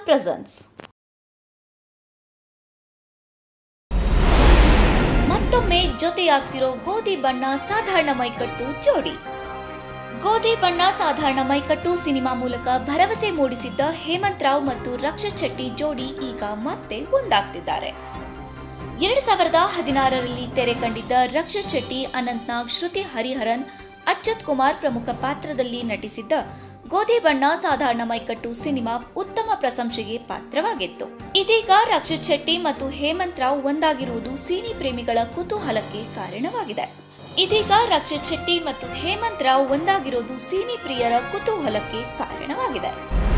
presence ಮತ್ತೊಮ್ಮೆ ಜೊತೆಯಾಗ್ತಿರೋ ಗೋಧಿ ಬಣ್ಣ ಸಾಧಾರಣ ಮೈಕಟ್ಟು ಜೋಡಿ ಗೋಧಿ ಬಣ್ಣ ಸಾಧಾರಣ ಮೈಕಟ್ಟು ಸಿನಿಮಾ ಮೂಲಕ ಭರವಸೆ ಮೂಡಿಸಿದ್ದ ಹೇಮಂತ್ ರಾವ್ ಮತ್ತು ರಕ್ಷಿತ್ ಶೆಟ್ಟಿ ಜೋಡಿ ಈಗ ಮತ್ತೆ ಒಂದಾಗ್ತಿದ್ದಾರೆ ಎರಡ್ ಸಾವಿರದ ಹದಿನಾರರಲ್ಲಿ ತೆರೆ ಕಂಡಿದ್ದ ರಕ್ಷಿತ್ ಶೆಟ್ಟಿ ಅನಂತ್ನಾಗ್ ಶ್ರುತಿ ಹರಿಹರನ್ ಅಚ್ಯುತ್ ಕುಮಾರ್ ಪ್ರಮುಖ ಪಾತ್ರದಲ್ಲಿ ನಟಿಸಿದ್ದ ಗೋಧಿ ಬಣ್ಣ ಸಾಧಾರಣ ಮೈಕಟ್ಟು ಸಿನಿಮಾ ಉತ್ತಮ ಪ್ರಶಂಸೆಗೆ ಪಾತ್ರವಾಗಿತ್ತು ಇದೀಗ ರಕ್ಷಿತ್ ಶೆಟ್ಟಿ ಮತ್ತು ಹೇಮಂತ್ ರಾವ್ ಒಂದಾಗಿರುವುದು ಸಿನಿ ಪ್ರೇಮಿಗಳ ಕುತೂಹಲಕ್ಕೆ ಕಾರಣವಾಗಿದೆ ಇದೀಗ ರಕ್ಷಿತ್ ಶೆಟ್ಟಿ ಮತ್ತು ಹೇಮಂತ್ ರಾವ್ ಒಂದಾಗಿರೋದು ಸಿನಿ ಪ್ರಿಯರ ಕುತೂಹಲಕ್ಕೆ ಕಾರಣವಾಗಿದೆ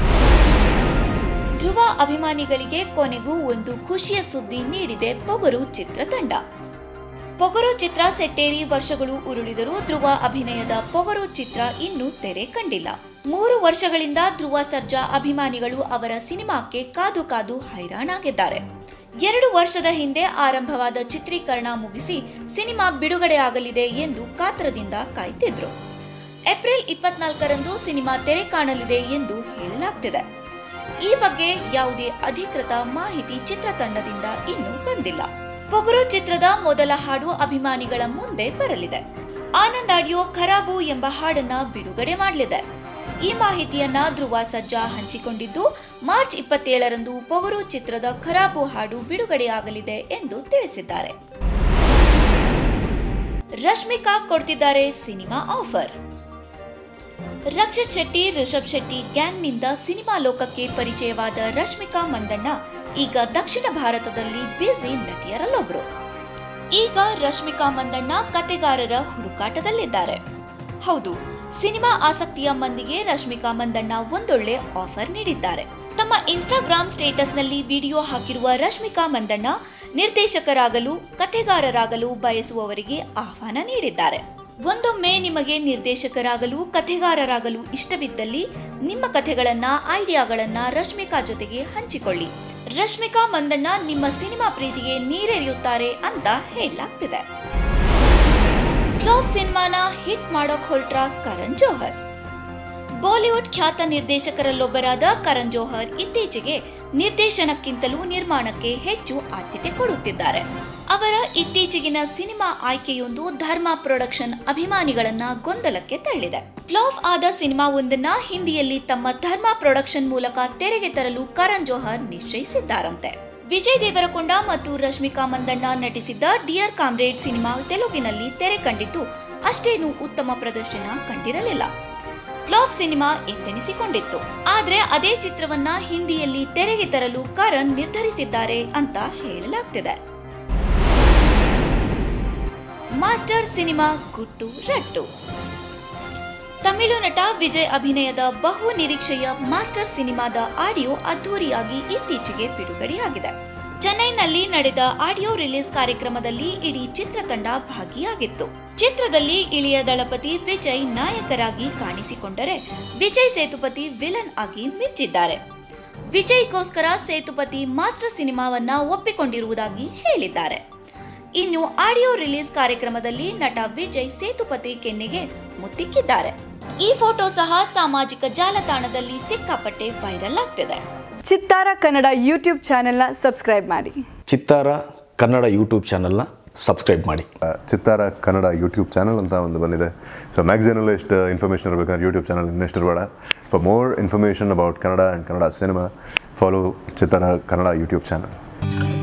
ಧ್ರುವ ಅಭಿಮಾನಿಗಳಿಗೆ ಕೊನೆಗೂ ಒಂದು ಖುಷಿಯ ಸುದ್ದಿ ನೀಡಿದೆ ಪೊಗರು ಚಿತ್ರತಂಡ ಪೊಗರು ಚಿತ್ರ ಸೆಟ್ಟೇರಿ ವರ್ಷಗಳು ಉರುಳಿದರೂ ಧ್ರುವ ಅಭಿನಯದ ಪೊಗರು ಚಿತ್ರ ಇನ್ನೂ ತೆರೆ ಕಂಡಿಲ್ಲ ಮೂರು ವರ್ಷಗಳಿಂದ ಧ್ರುವ ಸರ್ಜಾ ಅಭಿಮಾನಿಗಳು ಅವರ ಸಿನಿಮಾಕ್ಕೆ ಕಾದು ಕಾದು ಹೈರಾಣಾಗಿದ್ದಾರೆ ಎರಡು ವರ್ಷದ ಹಿಂದೆ ಆರಂಭವಾದ ಚಿತ್ರೀಕರಣ ಮುಗಿಸಿ ಸಿನಿಮಾ ಬಿಡುಗಡೆಯಾಗಲಿದೆ ಎಂದು ಕಾತ್ರದಿಂದ ಕಾಯ್ತಿದ್ರು ಏಪ್ರಿಲ್ ಇಪ್ಪತ್ನಾಲ್ಕರಂದು ಸಿನಿಮಾ ತೆರೆ ಕಾಣಲಿದೆ ಎಂದು ಹೇಳಲಾಗ್ತಿದೆ ಈ ಬಗ್ಗೆ ಯಾವುದೇ ಅಧಿಕೃತ ಮಾಹಿತಿ ಚಿತ್ರತಂಡದಿಂದ ಇನ್ನೂ ಬಂದಿಲ್ಲ ಪೊಗರು ಚಿತ್ರದ ಮೊದಲ ಹಾಡು ಅಭಿಮಾನಿಗಳ ಮುಂದೆ ಬರಲಿದೆ ಆನಂದ್ ಆಡಿಯೋ ಖರಾಬು ಎಂಬ ಹಾಡನ್ನ ಬಿಡುಗಡೆ ಮಾಡಲಿದೆ ಈ ಮಾಹಿತಿಯನ್ನ ಧ್ರುವ ಸಜ್ಜಾ ಹಂಚಿಕೊಂಡಿದ್ದು ಮಾರ್ಚ್ ಇಪ್ಪತ್ತೇಳರಂದು ಪೊಗರು ಚಿತ್ರದ ಖರಾಬು ಹಾಡು ಬಿಡುಗಡೆಯಾಗಲಿದೆ ಎಂದು ತಿಳಿಸಿದ್ದಾರೆ ರಶ್ಮಿಕಾ ಕೊಡ್ತಿದ್ದಾರೆ ಸಿನಿಮಾ ಆಫರ್ ರಕ್ಷಿತ್ ಶೆಟ್ಟಿ ರಿಷಬ್ ಶೆಟ್ಟಿ ಗ್ಯಾಂಗ್ನಿಂದ ಸಿನಿಮಾ ಲೋಕಕ್ಕೆ ಪರಿಚಯವಾದ ರಶ್ಮಿಕಾ ಮಂದಣ್ಣ ಈಗ ದಕ್ಷಿಣ ಭಾರತದಲ್ಲಿ ಬ್ಯುಸಿ ನಟಿಯರಲ್ಲೊಬ್ರು ಈಗ ರಶ್ಮಿಕಾ ಮಂದಣ್ಣ ಕತೆಗಾರರ ಹುಡುಕಾಟದಲ್ಲಿದ್ದಾರೆ ಹೌದು ಸಿನಿಮಾ ಆಸಕ್ತಿಯ ಮಂದಿಗೆ ರಶ್ಮಿಕಾ ಮಂದಣ್ಣ ಒಂದೊಳ್ಳೆ ಆಫರ್ ನೀಡಿದ್ದಾರೆ ತಮ್ಮ ಇನ್ಸ್ಟಾಗ್ರಾಮ್ ಸ್ಟೇಟಸ್ನಲ್ಲಿ ವಿಡಿಯೋ ಹಾಕಿರುವ ರಶ್ಮಿಕಾ ಮಂದಣ್ಣ ನಿರ್ದೇಶಕರಾಗಲು ಕಥೆಗಾರರಾಗಲು ಬಯಸುವವರಿಗೆ ಆಹ್ವಾನ ನೀಡಿದ್ದಾರೆ ಒಂದೊಮ್ಮೆ ನಿಮಗೆ ನಿರ್ದೇಶಕರಾಗಲು ಕಥೆಗಾರರಾಗಲು ಇಷ್ಟವಿದ್ದಲ್ಲಿ ನಿಮ್ಮ ಕಥೆಗಳನ್ನ ಐಡಿಯಾಗಳನ್ನ ರಶ್ಮಿಕಾ ಜೊತೆಗೆ ಹಂಚಿಕೊಳ್ಳಿ ರಶ್ಮಿಕಾ ಮಂದಣ್ಣ ನಿಮ್ಮ ಸಿನಿಮಾ ಪ್ರೀತಿಗೆ ನೀರೆರೆಯುತ್ತಾರೆ ಅಂತ ಹೇಳಲಾಗ್ತಿದೆ ಫ್ಲಾಪ್ ಸಿನಿಮಾನ ಹಿಟ್ ಮಾಡೋಕ್ ಹೊರಟ್ರ ಕರಣ್ ಜೋಹರ್ ಬಾಲಿವುಡ್ ಖ್ಯಾತ ನಿರ್ದೇಶಕರಲ್ಲೊಬ್ಬರಾದ ಕರಣ್ ಜೋಹರ್ ಇತ್ತೀಚೆಗೆ ನಿರ್ದೇಶನಕ್ಕಿಂತಲೂ ನಿರ್ಮಾಣಕ್ಕೆ ಹೆಚ್ಚು ಆದ್ಯತೆ ಕೊಡುತ್ತಿದ್ದಾರೆ ಅವರ ಇತ್ತೀಚೆಗಿನ ಸಿನಿಮಾ ಆಯ್ಕೆಯೊಂದು ಧರ್ಮ ಪ್ರೊಡಕ್ಷನ್ ಅಭಿಮಾನಿಗಳನ್ನ ಗೊಂದಲಕ್ಕೆ ತಳ್ಳಿದೆ ಫ್ಲಾಪ್ ಆದ ಸಿನಿಮಾವೊಂದನ್ನ ಹಿಂದಿಯಲ್ಲಿ ತಮ್ಮ ಧರ್ಮ ಪ್ರೊಡಕ್ಷನ್ ಮೂಲಕ ತೆರೆಗೆ ತರಲು ಕರಣ್ ಜೋಹರ್ ನಿಶ್ಚಯಿಸಿದ್ದಾರಂತೆ ವಿಜಯ್ ದೇವರಕೊಂಡ ಮತ್ತು ರಶ್ಮಿಕಾ ಮಂದಣ್ಣ ನಟಿಸಿದ್ದ ಡಿಯರ್ ಕಾಮ್ರೇಡ್ ಸಿನಿಮಾ ತೆಲುಗಿನಲ್ಲಿ ತೆರೆ ಕಂಡಿದ್ದು ಅಷ್ಟೇನು ಉತ್ತಮ ಪ್ರದರ್ಶನ ಕಂಡಿರಲಿಲ್ಲ ಫ್ಲಾಪ್ ಸಿನಿಮಾ ಎಂದೆನಿಸಿಕೊಂಡಿತ್ತು ಆದ್ರೆ ಅದೇ ಚಿತ್ರವನ್ನ ಹಿಂದಿಯಲ್ಲಿ ತೆರೆಗೆ ತರಲು ಕರಣ್ ನಿರ್ಧರಿಸಿದ್ದಾರೆ ಅಂತ ಹೇಳಲಾಗ್ತಿದೆ ಮಾಸ್ಟರ್ ಸಿನಿಮಾ ಗುಟ್ಟು ರಟ್ಟು ತಮಿಳು ನಟ ವಿಜಯ್ ಅಭಿನಯದ ಬಹು ನಿರೀಕ್ಷೆಯ ಮಾಸ್ಟರ್ ಸಿನಿಮಾದ ಆಡಿಯೋ ಅದ್ಧೂರಿಯಾಗಿ ಇತ್ತೀಚೆಗೆ ಬಿಡುಗಡೆಯಾಗಿದೆ ಚೆನ್ನೈನಲ್ಲಿ ನಡೆದ ಆಡಿಯೋ ರಿಲೀಸ್ ಕಾರ್ಯಕ್ರಮದಲ್ಲಿ ಇಡೀ ಚಿತ್ರತಂಡ ಭಾಗಿಯಾಗಿತ್ತು ಚಿತ್ರದಲ್ಲಿ ಇಳಿಯ ದಳಪತಿ ವಿಜಯ್ ನಾಯಕರಾಗಿ ಕಾಣಿಸಿಕೊಂಡರೆ ವಿಜಯ್ ಸೇತುಪತಿ ವಿಲನ್ ಆಗಿ ಮಿಂಚಿದ್ದಾರೆ ವಿಜಯ್ಗೋಸ್ಕರ ಸೇತುಪತಿ ಮಾಸ್ಟರ್ ಸಿನಿಮಾವನ್ನ ಒಪ್ಪಿಕೊಂಡಿರುವುದಾಗಿ ಹೇಳಿದ್ದಾರೆ ಇನ್ನು ಆಡಿಯೋ ರಿಲೀಸ್ ಕಾರ್ಯಕ್ರಮದಲ್ಲಿ ನಟ ವಿಜಯ್ ಸೇತುಪತಿ ಕೆನ್ನೆಗೆ ಮುತ್ತಿಕ್ಕಿದ್ದಾರೆ ಈ ಫೋಟೋ ಸಹ ಸಾಮಾಜಿಕ ಜಾಲತಾಣದಲ್ಲಿ ಸಿಕ್ಕಾಪಟ್ಟೆ ವೈರಲ್ ಆಗ್ತಿದೆ ಚಿತ್ತಾರ ಕನ್ನಡ ಯೂಟ್ಯೂಬ್ ಚಾನೆಲ್ನ ಸಬ್ಸ್ಕ್ರೈಬ್ ಮಾಡಿ ಚಿತ್ತಾರ ಕನ್ನಡ ಯೂಟ್ಯೂಬ್ ಚಾನಲ್ನ ಸಬ್ಸ್ಕ್ರೈಬ್ ಮಾಡಿ ಚಿತ್ತಾರ ಕನ್ನಡ ಯೂಟ್ಯೂಬ್ ಚಾನಲ್ ಅಂತ ಒಂದು ಬಂದಿದೆ ಸೊ ಮ್ಯಾಗ್ಝಿನಲ್ಲೂ ಎಷ್ಟು ಇನ್ಫಾರ್ಮೇಷನ್ ಇರಬೇಕಂದ್ರೆ ಯೂಟ್ಯೂಬ್ ಚಾನಲ್ ಇನ್ನೆಷ್ಟು ಇರಬೇಡ for more information about Kannada and Kannada cinema follow Chittara Kannada YouTube channel